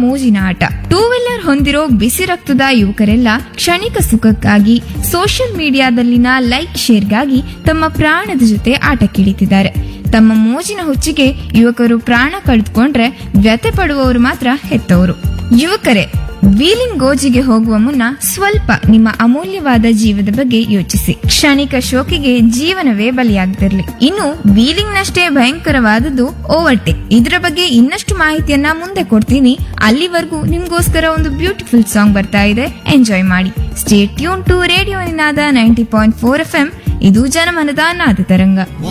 ಮೋಜಿನ ಆಟ two wheeler ಹೊಂದಿರೋ ಬಿಸಿ ರಕ್ತದ ಯುವಕರೆಲ್ಲ ಕ್ಷಣಿಕ ಸುಖಕ್ಕಾಗಿ ಸೋಷಿಯಲ್ ಮೀಡಿಯಾದಲ್ಲಿನ ಲೈಕ್ ಶೇರ್ಗಾಗಿ ತಮ್ಮ ಪ್ರಾಣದ ಜೊತೆ ಆಟಕ್ಕಿಳಿತಿದ್ದಾರೆ ತಮ್ಮ ಮೋಜಿನ ಹುಚ್ಚಿಗೆ ಯುವಕರು ಪ್ರಾಣ ಕಳೆದುಕೊಂಡ್ರೆ ವ್ಯತೆ ಪಡುವವರು ಮಾತ್ರ ಹೆತ್ತವರು ಯುವಕರೇ ವೀಲಿಂಗ್ ಗೋಜಿಗೆ ಹೋಗುವ ಮುನ್ನ ಸ್ವಲ್ಪ ನಿಮ್ಮ ಅಮೂಲ್ಯವಾದ ಜೀವದ ಬಗ್ಗೆ ಯೋಚಿಸಿ ಕ್ಷಣಿಕ ಶೋಕಿಗೆ ಜೀವನವೇ ಬಲಿಯಾಗ್ತಿರ್ಲಿ ಇನ್ನು ವೀಲಿಂಗ್ ನಷ್ಟೇ ಭಯಂಕರವಾದದ್ದು ಓವರ್ಟೇಕ್ ಇದರ ಬಗ್ಗೆ ಇನ್ನಷ್ಟು ಮಾಹಿತಿಯನ್ನ ಮುಂದೆ ಕೊಡ್ತೀನಿ ಅಲ್ಲಿವರೆಗೂ ನಿಮ್ಗೋಸ್ಕರ ಒಂದು ಬ್ಯೂಟಿಫುಲ್ ಸಾಂಗ್ ಬರ್ತಾ ಇದೆ ಎಂಜಾಯ್ ಮಾಡಿ stay tune to radio Ninada ninety point four F M ಇದು ಜನಮನದ ನಾದ ತರಂಗ